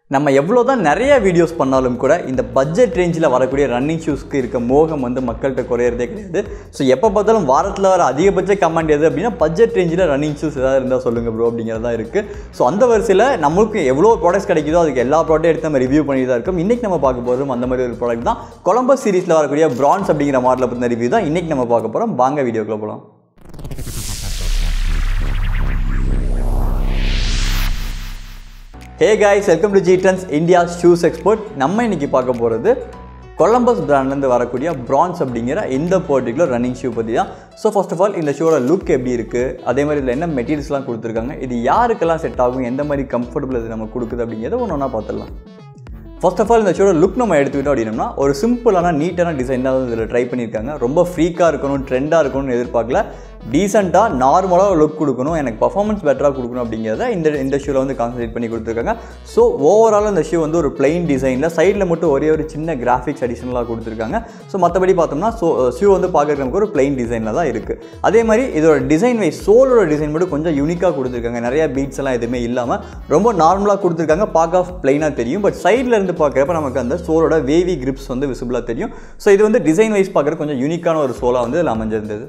நம்ம எவ்வளோ தான் நிறைய வீடியோஸ் பண்ணாலும் கூட இந்த பட்ஜெட் ரேஞ்சில் வரக்கூடிய ரன்னிங் ஷூஸ்க்கு இருக்க மோகம் வந்து மக்கள்கிட்ட குறையிறதே கிடையாது ஸோ எப்போ பார்த்தாலும் வாரத்தில் வர அதிகபட்ச கமெண்ட் எது அப்படின்னா பட்ஜெட் ரேஞ்சில் ரன்னிங் ஷூஸ் ஏதாவது இருந்தால் சொல்லுங்கள் ப்ரோ அப்படிங்கிறது தான் இருக்குது ஸோ அந்த வரிசையில் நம்மளுக்கு எவ்வளோ ப்ராடக்ட்ஸ் கிடைக்குதோ அதுக்கு எல்லா ப்ராடக்ட் எடுத்து நம்ம ரிவ்யூ பண்ணி தான் இருக்கும் இன்றைக்கி நம்ம பார்க்க போகிறோம் அந்த மாதிரி ஒரு ப்ராடக்ட் தான் கொலம்பஸ் சீரிஸில் வரக்கூடிய பிரான்ஸ் அப்படிங்கிற மாடலை பற்றின ரிவ்யூ தான் இன்றைக்கி நம்ம பார்க்க போகிறோம் வாங்க வீடியோக்குள்ள போகலாம் ஹே காய்ஸ் வெல்கம் டு ஜீட்டன்ஸ் இந்தியா ஷூஸ் எக்ஸ்போர்ட் நம்ம இன்னைக்கு பார்க்க போகிறது கொலம்பஸ் பிராண்ட்லேருந்து வரக்கூடிய பிரான்ஸ் அப்படிங்கிற இந்த பர்டிகுலர் ரன்னிங் ஷூ பற்றி தான் ஸோ ஃபர்ஸ்ட் ஆஃப் ஆல் இந்த ஷூவோட லுக் எப்படி இருக்குது அதே மாதிரி இதில் என்ன மெட்டீரியல்ஸ்லாம் கொடுத்துருக்காங்க இது யாருக்கெல்லாம் செட் ஆகும் எந்த மாதிரி கம்ஃபர்டபுள் இது நம்ம கொடுக்குது அப்படிங்கிறத ஒன்று ஒன்றா பார்த்துடலாம் ஃபர்ஸ்ட் ஆஃப் ஆல் இந்த ஷோட லுக் நம்ம எடுத்துக்கிட்டோம் அப்படின்னம்னா ஒரு சிம்பிளான நீட்டான டிசைன் தான் இதில் ட்ரை பண்ணியிருக்காங்க ரொம்ப ஃப்ரீக்காக இருக்கணும் ட்ரெண்டாக இருக்கணும்னு எதிர்பார்க்கல டீசெண்டாக நார்மலாக லுக் கொடுக்கணும் எனக்கு பர்ஃபார்மன்ஸ் பெட்டராக கொடுக்கணும் அப்படிங்கிறத இந்த இந்த ஷூவில் வந்து கான்சன்ட்ரேட் பண்ணி கொடுத்துருக்காங்க ஸோ ஓவரால் இந்த ஷூ வந்து ஒரு பிளெயின் டிசைனில் சைடில் மட்டும் ஒரே ஒரு சின்ன கிராஃபிக்ஸ் அடிஷனலாக கொடுத்துருக்காங்க ஸோ மற்றபடி பார்த்தோம்னா ஸோ ஷூ வந்து பார்க்குறதுக்கு நமக்கு ஒரு பிளெயின் டிசைனில் தான் இருக்குது அதே மாதிரி இதோட டிசைன் வைஸ் சோலோட டிசைன் மட்டும் கொஞ்சம் யூனிக்காக கொடுத்துருக்காங்க நிறைய பீட்ஸ் எல்லாம் எதுவுமே இல்லாமல் ரொம்ப நார்மலாக கொடுத்துருக்காங்க பார்க்க பிளைனாக தெரியும் பட் சைடில் இருந்து பார்க்குறப்ப நமக்கு அந்த சோலோட வேவி கிரிப்ஸ் வந்து விசிபிளாக தெரியும் ஸோ இது வந்து டிசைன் வைஸ் பார்க்குற கொஞ்சம் யூனிக்கான ஒரு சோலாக வந்து இதில் அமைஞ்சிருந்தது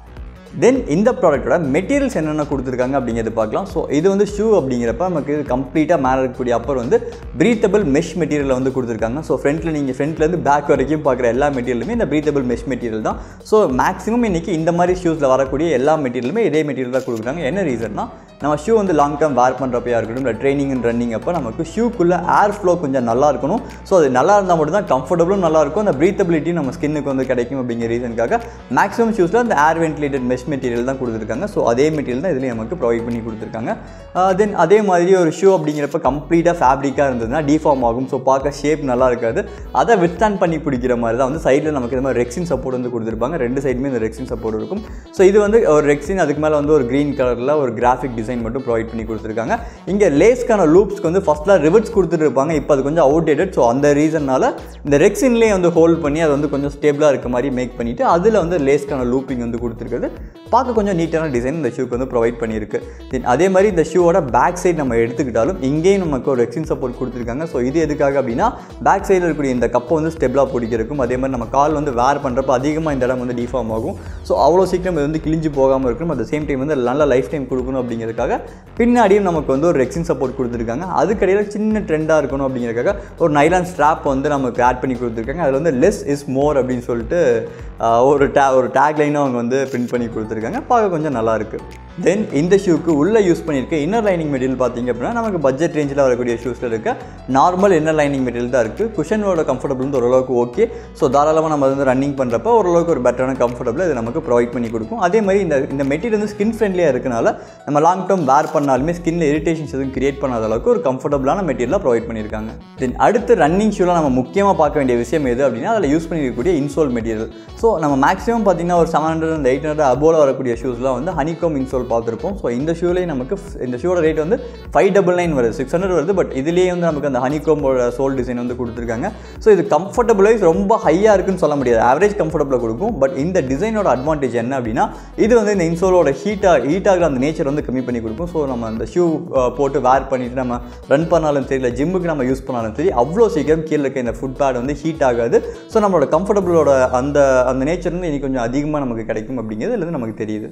தென் இந்த ப்ராடக்ட்டோட மெட்டீரியல்ஸ் என்னென்ன கொடுத்துருக்காங்க அப்படிங்கிறது பார்க்கலாம் ஸோ இது வந்து ஷூ அப்படிங்கிறப்ப நமக்கு கம்ப்ளீட்டாக மேலே இருக்கக்கூடிய அப்பர் வந்து ப்ரீத்தபிள் மெஷ் மெட்டீரியலில் வந்து கொடுத்துருக்காங்க ஸோ ஃப்ரண்ட்டில் நீங்கள் ஃப்ரண்ட்லேருந்து பேக் வரைக்கும் பார்க்குற எல்லா மெட்டீரியலுமே இந்த ப்ரீத்தபிள் மெஷ் மெட்டீரியல் தான் ஸோ மேக்ஸிமம் இன்றைக்கி இந்த மாதிரி ஷூஸில் வரக்கூடிய எல்லா மெட்டீரியலுமே இதே மெட்டீரியல் தான் கொடுக்குறாங்க என்ன ரீசன்னா நம்ம ஷூ வந்து லாங் டேர்ம் வேர் பண்ணுறப்பையா இருக்கட்டும் இல்லை ட்ரைனிங் அண்ட் ரன்னிங் அப்போ நமக்கு ஷூக்குள்ளே ஏர் ஃப்ளோ கொஞ்சம் நல்லா இருக்கணும் ஸோ அது நல்லா இருந்தால் மட்டும் தான் கம்ஃபர்டபுளும் நல்லா இருக்கும் அந்த ப்ரீத்தபிலிட்டியும் நம்ம ஸ்கின்னுக்கு வந்து கிடைக்கும் அப்படிங்கிற ரீசனுக்காக மேக்ஸிமம் ஷூஸில் அந்த ஏர் வென்டிலேட்டட் மெஷ் மெட்டீரியல் தான் கொடுத்துருக்காங்க ஸோ அதே மெட்டீரியல் தான் இதுலேயும் நமக்கு ப்ரொவைட் பண்ணி கொடுத்துருக்காங்க தென் அதே மாதிரி ஒரு ஷூ அப்படிங்கிறப்ப கம்ப்ளீட்டாக ஃபேப்ரிக்காக இருந்ததுன்னா டிஃபார்ம் ஆகும் ஸோ பார்க்க ஷேப் நல்லா இருக்காது அதை வித்ஸ்டாண்ட் பண்ணி பிடிக்கிற மாதிரி தான் வந்து சைடில் நமக்கு இந்த மாதிரி ரெக்ஸின் சப்போர்ட் வந்து கொடுத்துருப்பாங்க ரெண்டு சைடுமே இந்த ரெக்ஸின் சப்போர்ட் இருக்கும் ஸோ இது வந்து ஒரு ரெக்ஸின் அதுக்கு மேலே வந்து ஒரு க்ரீன் கலரில் ஒரு கிராஃபிக் டிசைன் மட்டும் ப்ரொவைட் பண்ணி கொடுத்துருக்காங்க இங்கே லேஸ்க்கான லூப்ஸ்க்கு வந்து ஃபஸ்ட்டில் ரிவர்ட்ஸ் கொடுத்துட்டு இருப்பாங்க இப்போ அது கொஞ்சம் அவுடேட்டட் ஸோ அந்த ரீசனால் இந்த ரெக்ஸின்லேயே வந்து ஹோல்ட் பண்ணி அதை வந்து கொஞ்சம் ஸ்டேபிளாக இருக்க மாதிரி மேக் பண்ணிவிட்டு அதில் வந்து லேஸ்க்கான லூப்பிங் வந்து கொடுத்துருக்குது பார்க்க கொஞ்சம் நீட்டான டிசைன் இந்த ஷூக்கு வந்து ப்ரொவைட் பண்ணியிருக்கு தென் அதே மாதிரி இந்த ஷூவோட பேக் சைடு நம்ம எடுத்துக்கிட்டாலும் இங்கேயும் நமக்கு ஒரு ரெக்ஸின் சப்போர்ட் கொடுத்துருக்காங்க ஸோ இது எதுக்காக அப்படின்னா பேக் சைடில் இருக்கக்கூடிய இந்த கப்பை வந்து ஸ்டெபிளாக பிடிக்கிறக்கும் அதே மாதிரி நம்ம கால் வந்து வேர் பண்ணுறப்ப அதிகமாக இந்த இடம் வந்து டிஃபார்ம் ஆகும் ஸோ அவ்வளோ சீக்கிரம் இது வந்து கிழிஞ்சு போகாமல் இருக்கணும் அட் சேம் டைம் வந்து நல்ல லைஃப் டைம் கொடுக்கணும் அப்படிங்கிறதுக்காக பின்னாடியும் நமக்கு வந்து ஒரு ரெக்ஸின் சப்போர்ட் கொடுத்துருக்காங்க அதுக்கடையில் சின்ன ட்ரெண்டாக இருக்கணும் அப்படிங்கிறதுக்காக ஒரு நைலான் ஸ்ட்ராப் வந்து நமக்கு ஆட் பண்ணி கொடுத்துருக்காங்க அதில் வந்து லெஸ் இஸ் மோர் அப்படின்னு சொல்லிட்டு ஒரு டே ஒரு டேக் லைனும் அவங்க வந்து பிரிண்ட் பண்ணி கொடுத்துருக்காங்க பார்க்க கொஞ்சம் நல்லா இருக்குது தென் இந்த ஷூக்கு உள்ளே யூஸ் பண்ணியிருக்க இன்னர் லைனிங் மெட்டீரியல் பார்த்தீங்க அப்படின்னா நமக்கு பட்ஜெட் ரேஞ்சில் வரக்கூடிய ஷூஸில் இருக்க நார்மல் இன்னர் லைனிங் மெட்டீரியல் தான் இருக்குது குஷனோட கம்ஃபர்டபுள் வந்து ஓரளவுக்கு ஓகே ஸோ தாராளமாக நம்ம வந்து ரன்னிங் பண்ணுறப்ப ஓரளவுக்கு ஒரு பெட்டரான கம்ஃபர்டபுள் இது நமக்கு ப்ரொவைட் பண்ணி கொடுக்கும் அதே மாதிரி இந்த இந்த மெட்டீரியல் வந்து ஸ்கின் ஃப்ரெண்ட்லியாக இருக்கனால நம்ம லாங் டேர்ம் வேர் பண்ணாலுமே ஸ்கின்ல இரிட்டேஷன்ஸ் எதுவும் கிரியேட் பண்ணாத அளவுக்கு ஒரு கம்ஃபர்டபுளான மெட்டீரியலாக ப்ரொவைட் பண்ணியிருக்காங்க தென் அடுத்து ரன்னிங் ஷூவில் நம்ம முக்கியமாக பார்க்க வேண்டிய விஷயம் எது அப்படின்னா அதில் யூஸ் பண்ணியிருக்கக்கூடிய இன்சோல் மெட்டீரியல் ஸோ நம்ம மேக்ஸிமம் பார்த்தீங்கன்னா ஒரு seven hundred and eight hundred அபோவில் வரக்கூடிய ஷூஸ்லாம் வந்து ஹனிகோம் இன்சோல் பார்த்துருப்போம் ஸோ இந்த ஷூலேயே நமக்கு இந்த ஷூவோட ரேட் வந்து ஃபைவ் டபுள் நைன் வருது சிக்ஸ் ஹண்ட்ரட் வருது பட் இதுலேயே வந்து நமக்கு அந்த ஹனிகோமோட சோல் டிசைன் வந்து கொடுத்துருக்காங்க ஸோ இது கம்ஃபர்டபுள் வைஸ் ரொம்ப ஹையாக இருக்குன்னு சொல்ல முடியாது ஆவரேஜ் கம்ஃபர்டபுளாக கொடுக்கும் பட் இந்த டிசைனோட அட்வான்டேஜ் என்ன அப்படின்னா இது வந்து இந்த இன்சோலோட ஹீட்டாக ஹீட் ஆகிற அந்த நேச்சர் வந்து கம்மி பண்ணி கொடுக்கும் ஸோ நம்ம அந்த ஷூ போட்டு வேர் பண்ணிவிட்டு நம்ம ரன் பண்ணாலும் சரி இல்லை ஜிம்முக்கு நம்ம யூஸ் பண்ணாலும் சரி அவ்வளோ சீக்கிரம் கீழே இருக்க இந்த ஃபுட் பேட் வந்து ஹீட் ஆகாது ஸோ நம்மளோட கம்ஃபர்டபுளோட அந்த அந்த நேச்சர் வந்து இனி கொஞ்சம் அதிகமாக நமக்கு கிடைக்கும் அப்படிங்கிறது இதுலேருந்து நமக்கு தெரியுது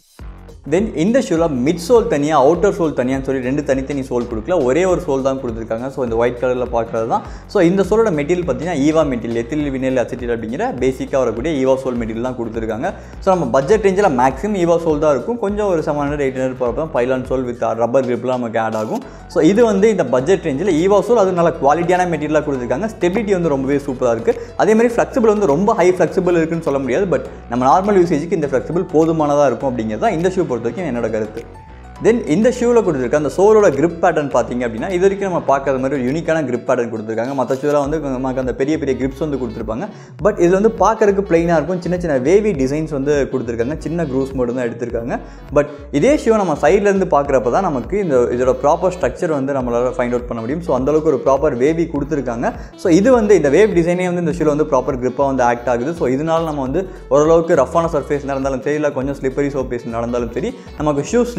தென் இந்த ஷூவில் மிட் சோல் தனியாக அவுட்டர் சோல் தனியான்னு சொல்லி ரெண்டு தனித்தனி சோல் கொடுக்கல ஒரே ஒரு சோல் தான் கொடுத்துருக்காங்க ஸோ இந்த ஒயிட் கலரில் பார்க்குறது தான் ஸோ இந்த சோலோட மெட்டீரியல் பார்த்தீங்கன்னா EVA material ethyl vinyl acetyl அப்படிங்கிற பேசிக்காக வரக்கூடிய ஈவா சோல் மெட்டீரியல் தான் கொடுத்துருக்காங்க ஸோ நம்ம பட்ஜெட் ரேஞ்சில் மேக்ஸிமம் ஈவா சோல் தான் இருக்கும் கொஞ்சம் ஒரு செவன் ஹண்ட்ரட் எயிட் ஹண்ட்ரட் போகிறப்ப பைலான் சோல் வித் ரப்பர் கிரிப்லாம் நமக்கு ஆட் ஆகும் ஸோ இது வந்து இந்த பட்ஜெட் ரேஞ்சில் ஈவா சோல் அது நல்ல குவாலிட்டியான மெட்டீரியலாக கொடுத்துருக்காங்க ஸ்டெபிலிட்டி வந்து ரொம்பவே சூப்பராக இருக்குது அதே மாதிரி ஃப்ளெக்சிபிள் வந்து ரொம்ப ஹை ஃப்ளெக்சிபிள் இருக்குன்னு சொல்ல முடியாது பட் நம்ம நார்மல் யூசேஜுக்கு இந்த ஃப்ளெக்சிபிள் போதுமானதாக இருக்கும் அப்படிங்கிறது தான் இந்த ஷூ பொறுத்த வரைக்கும் என்னோட கருத்து தென் இந்த ஷூவில் கொடுத்துருக்க அந்த சோலோட கிரிப் பேட்டர்ன் பார்த்தீங்க அப்படின்னா இது வரைக்கும் நம்ம பார்க்காத மாதிரி ஒரு யூனிக்கான கிரிப் பேட்டர்ன் கொடுத்துருக்காங்க மற்ற ஷூவில் வந்து நமக்கு அந்த பெரிய பெரிய கிரிப்ஸ் வந்து கொடுத்துருப்பாங்க பட் இதில் வந்து பார்க்கறதுக்கு பிளைனாக இருக்கும் சின்ன சின்ன வேவி டிசைன்ஸ் வந்து கொடுத்துருக்காங்க சின்ன க்ரூஸ் மட்டும் தான் எடுத்திருக்காங்க பட் இதே ஷூவை நம்ம சைட்லேருந்து பார்க்குறப்ப தான் நமக்கு இந்த இதோட ப்ராப்பர் ஸ்ட்ரக்சர் வந்து நம்மளால் ஃபைண்ட் அவுட் பண்ண முடியும் ஸோ அந்தளவுக்கு ஒரு ப்ராப்பர் வேவி கொடுத்துருக்காங்க ஸோ இது வந்து இந்த வேவ் டிசைனே வந்து இந்த ஷூவில் வந்து ப்ராப்பர் கிரிப்பாக வந்து ஆக்ட் ஆகுது ஸோ இதனால நம்ம வந்து ஓரளவுக்கு ரஃப்பான சர்ஃபேஸ் நடந்தாலும் சரி இல்லை கொஞ்சம் ஸ்லிப்பரி சர்ஃபேஸ் நடந்தாலும் சரி நமக்கு ஷூ ஸ்லிப் ஆகாமல்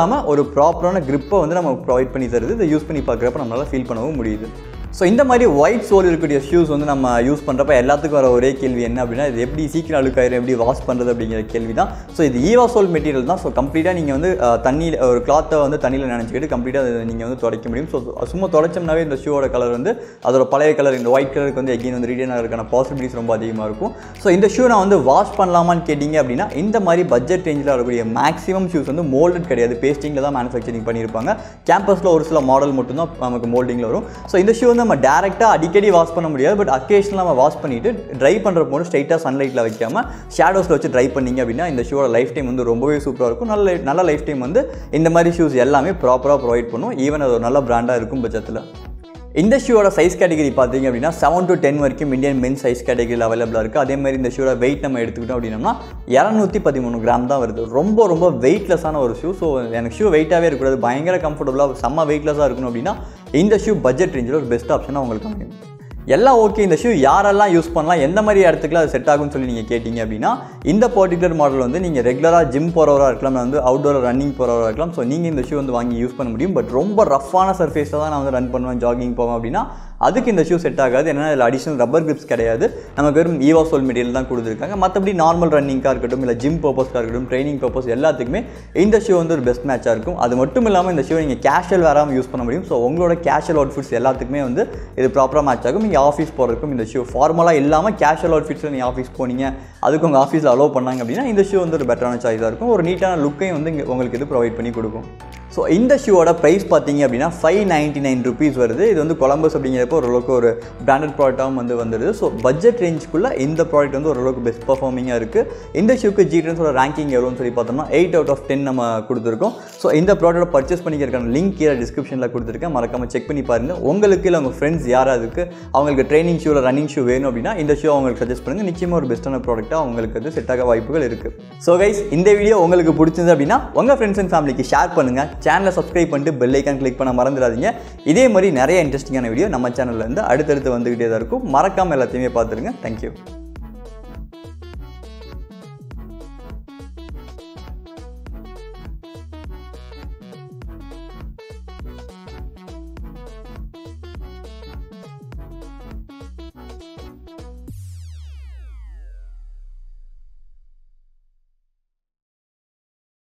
இல்லாமல் ஒரு ப்ராப்பரான grip-அ வந்து நம்ம ப்ரொவைட் பண்ணி தருது இதை யூஸ் பண்ணி பார்க்குறப்ப நம்மளால் ஃபீல் பண்ணவும் முடியுது ஸோ இந்த மாதிரி ஒயிட் சோல் இருக்கக்கூடிய ஷூஸ் வந்து நம்ம யூஸ் பண்ணுறப்ப எல்லாத்துக்கும் வர ஒரே கேள்வி என்ன அப்படின்னா இது எப்படி சீக்கிரம் அழுக்காயிரும் எப்படி வாஷ் பண்ணுறது அப்படிங்கிற கேள்வி தான் ஸோ இது ஈவா சோல் மெட்டீரியல் தான் ஸோ கம்ப்ளீட்டாக நீங்கள் வந்து அஹ், தண்ணியில் ஒரு கிளாத்தை வந்து தண்ணியில் நினச்சிக்கிட்டு கம்ப்ளீட்டாக அதை நீங்கள் வந்து துடைக்க முடியும் ஸோ சும்மா துடைச்சோம்னாவே இந்த ஷூவோட கலர் வந்து அதோட பழைய கலர் இந்த ஒயிட் கலருக்கு வந்து எகைன் வந்து ரீட்டன் ஆகிறதுக்கான பாசிபிலிட்டிஸ் ரொம்ப அதிகமாக இருக்கும் ஸோ இந்த ஷூ நான் வந்து வாஷ் பண்ணலாமான்னு கேட்டிங்க அப்படின்னா இந்த மாதிரி பட்ஜெட் ரேஞ்சில் வரக்கூடிய மேக்ஸிமம் ஷூஸ் வந்து மோல்டட் கிடையாது பேஸ்டிங்கில் தான் மேனுஃபேக்சரிங் பண்ணியிருப்பாங்க கேம்பஸில் ஒரு சில மாடல் மட்டும்தான் நமக்கு மோல்டிங்கில் வரும் ஸோ இந்த ஷூ வந்து நம்ம டேரெக்டாக அடிக்கடி வாஷ் பண்ண முடியாது பட் அக்கேஷனில் நம்ம வாஷ் பண்ணிவிட்டு ட்ரை பண்ணுற போது ஸ்ட்ரைட்டாக சன்லைட்டில் வைக்காமல் ஷேடோஸில் வச்சு ட்ரை பண்ணீங்க அப்படின்னா இந்த ஷூவோட லைஃப் டைம் வந்து ரொம்பவே சூப்பராக இருக்கும் நல்ல நல்ல லைஃப் டைம் வந்து இந்த மாதிரி ஷூஸ் எல்லாமே ப்ராப்பராக ப்ரொவைட் பண்ணும் ஈவன் அது ஒரு நல்ல பிராண்டாக இருக்கும் பட்சத்தில் இந்த ஷூவோட சைஸ் கேட்டகரி பார்த்தீங்க அப்படின்னா செவன் டு டென் வரைக்கும் இந்தியன் மென் சைஸ் கேட்டகரியில் அவைலபிளாக இருக்குது அதே மாதிரி இந்த ஷூவோட வெயிட் நம்ம எடுத்துக்கிட்டோம் அப்படின்னா இரநூத்தி பதிமூணு கிராம் தான் வருது ரொம்ப ரொம்ப வெயிட்லெஸ்ஸான ஒரு ஷூ ஸோ எனக்கு ஷூ வெயிட்டாகவே இருக்கக்கூடாது பயங்கர கம்ஃபர்டபுளாக செம்ம வெயிட்லெஸ்ஸாக இருக்கணும் அப்படின்னா இந்த ஷூ பட்ஜெட் ரேஞ்சில் ஒரு பெஸ்ட் ஆப்ஷனாக உங்களுக்கு அமையும் எல்லாம் ஓகே இந்த ஷூ யாரெல்லாம் யூஸ் பண்ணலாம் எந்த மாதிரி இடத்துக்குலாம் அது செட் ஆகும்னு சொல்லி நீங்கள் கேட்டிங்க அப்படின்னா இந்த பர்டிகுலர் மாடல் வந்து நீங்கள் ரெகுலராக ஜிம் போகிறவராக இருக்கலாம் நான் வந்து அவுட்டோர் ரன்னிங் போகிறவராக இருக்கலாம் ஸோ நீங்கள் இந்த ஷூ வந்து வாங்கி யூஸ் பண்ண முடியும் பட் ரொம்ப ரஃப்பான சர்ஃபேஸில் தான் நான் வந்து ரன் பண்ணுவேன் ஜாகிங் போவேன் அப்படின்னா அதுக்கு இந்த ஷூ செட் ஆகாது ஏன்னா இதில் அடிஷனல் ரப்பர் கிரிப்ஸ் கிடையாது நமக்கு வெறும் ஈவா சோல் மெட்டீரியல் தான் கொடுத்துருக்காங்க மற்றபடி நார்மல் ரன்னிங்காக இருக்கட்டும் இல்லை ஜிம் பர்பஸ்க்காக இருக்கட்டும் ட்ரைனிங் பர்பஸ் எல்லாத்துக்குமே இந்த ஷூ வந்து ஒரு பெஸ்ட் மேட்சாக இருக்கும் அது மட்டும் இல்லாமல் இந்த ஷூ நீங்கள் கேஷுவல் வேறாமல் யூஸ் பண்ண முடியும் ஸோ உங்களோட கேஷுவல் அவுட்ஃபிட்ஸ் எல்லாத்துக்குமே வந்து இது ப்ராப்பராக மேட்ச் ஆகும் நீங்கள் ஆஃபீஸ் போகிறதுக்கும் இந்த ஷூ ஃபார்மலாக இல்லாமல் கேஷுவல் அவுட்ஃபிட்ஸில் நீங்கள் ஆஃபீஸ் போனீங்க அதுக்கு உங்கள் ஆஃபீஸில் அலோவ் பண்ணாங்க அப்படின்னா இந்த ஷூ வந்து ஒரு பெட்டரான சாய்ஸாக இருக்கும் ஒரு நீட்டான லுக்கையும் வந்து இங்க உங்களுக்கு இது ப்ரொவைட் பண்ணி கொடுக்கும் ஸோ இந்த ஷூவோட ப்ரைஸ் பார்த்தீங்க அப்படின்னா ஃபைவ் நைன்ட்டி நைன் ருபீஸ் வருது இது வந்து கொலம்பஸ் அப்படிங்கிறப்போ ஓரளவுக்கு ஒரு பிராண்டட் ப்ராடக்டாகவும் வந்து வந்துடுது ஸோ பட்ஜெட் ரேஞ்சுக்குள்ளே இந்த ப்ராடக்ட் வந்து ஓரளவுக்கு பெஸ்ட் பர்ஃபார்மிங்காக இருக்குது இந்த ஷூக்கு ஜி ட்ரெண்ட்ஸோட ரேங்கிங் எவ்வளோன்னு சொல்லி பார்த்தோம்னா எயிட் அவுட் ஆஃப் டென் நம்ம கொடுத்துருக்கோம் ஸோ இந்த ப்ராடக்ட்டை பர்ச்சேஸ் பண்ணிக்கிறதுக்கான லிங்க் கீழே டிஸ்கிரிப்ஷனில் கொடுத்துருக்கேன் மறக்காம செக் பண்ணி பாருங்கள் உங்களுக்கு இல்லை உங்கள் ஃப்ரெண்ட்ஸ் யாராவதுக்கு அவங்களுக்கு ட்ரைனிங் ஷூவில் ரன்னிங் ஷூ வேணும் அப்படின்னா இந்த ஷூ அவங்களுக்கு சஜஸ்ட் பண்ணுங்கள் நிச்சயமாக ஒரு பெஸ்ட்டான ப்ராடக்ட்டாக அவங்களுக்கு அது செட் ஆக வாய்ப்புகள் இருக்குது ஸோ கைஸ் இந்த வீடியோ உங்களுக்கு பிடிச்சிருந்து அப்படின்னா உங்கள் ஃப்ரெண்ட்ஸ் அண்ட் ஃபேமிலிக்கு ஷேர் பண்ணுங்கள் சேனலை சப்ஸ்கிரைப் பண்ணிட்டு பெல் ஐக்கான் கிளிக் பண்ண மறந்துடாதீங்க இதே மாதிரி நிறைய இன்ட்ரெஸ்டிங்கான வீடியோ நம்ம சேனல்ல இருந்து அடுத்தடுத்து வந்துகிட்டே தான் இருக்கும் மறக்காமல் எல்லாத்தையுமே பார்த்துருங்க தேங்க்யூ